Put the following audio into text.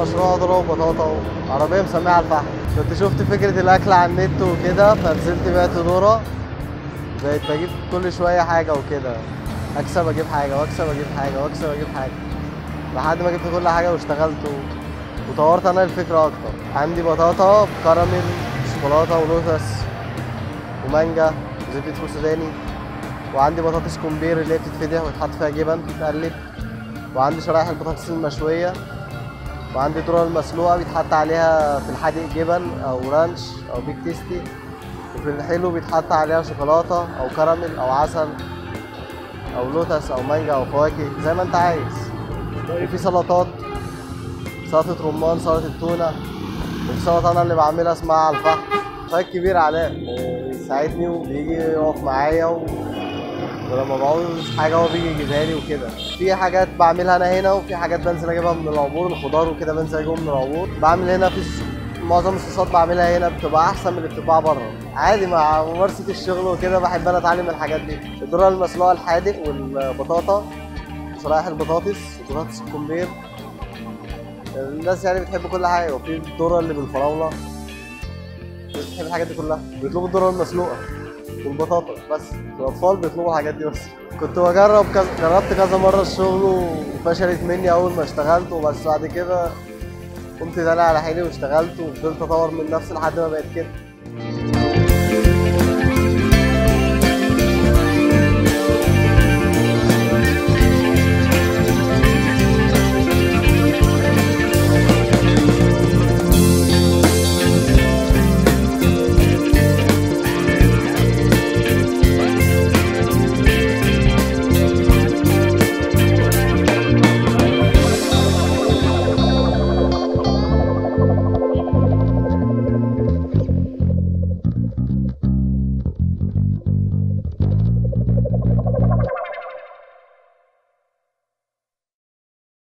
مشروع ذره وبطاطا وعربيه مسميها على الفحم كنت شفت فكره الاكل على النت وكده فنزلت بعت ذره بقيت بجيب كل شويه حاجه وكده اكسب اجيب حاجه واكسب اجيب حاجه واكسب اجيب حاجه لحد ما جبت كل حاجه واشتغلت و... وطورت انا الفكره اكتر عندي بطاطا بكراميل شوكولاته ولوتس ومانجا وزبده فول سوداني وعندي بطاطس كومبير اللي هي بتتفتح ويتحط فيها جبن تتقلب وعندي شرايح البطاطس المشويه وعندي ذره المسلوقه بيتحط عليها في الحادق جبن او رانش او بيك تيستي وفي الحلو بيتحط عليها شوكولاته او كراميل او عسل او لوتس او مانجا او فواكه زي ما انت عايز وفي سلطات سلطه رمان سلطه التونه وفي سلطه انا اللي بعملها اسمها على الفحم فايت كبير علاء بيساعدني وبيجي يقف معايا و... ولما بعوز حاجه هو بيجي يجيبها لي وكده في حاجات بعملها انا هنا وفي حاجات بنزل اجيبها من العبور الخضار وكده بنزل اجيبهم من العبور بعمل هنا في الس- معظم الصوصات بعملها هنا بتبقى احسن من اللي بتتباع بره عادي مع ممارسه الشغل وكده بحب انا اتعلم الحاجات دي الذره المسلوقه الحادق والبطاطا شرايح البطاطس وبطاطس الكمبير الناس يعني بتحب كل حاجه وفي الذره اللي بالفراوله الناس بتحب الحاجات دي كلها بيطلبوا الذره المسلوقه والبطاطا بس الاطفال بيطلبوا الحاجات دي بس كنت بجرب كذا جربت كذا مره الشغل وفشلت مني اول ما اشتغلت وبس بعد كده قمت تاني على حيلي واشتغلت وفضلت اطور من نفسي لحد ما بقيت كده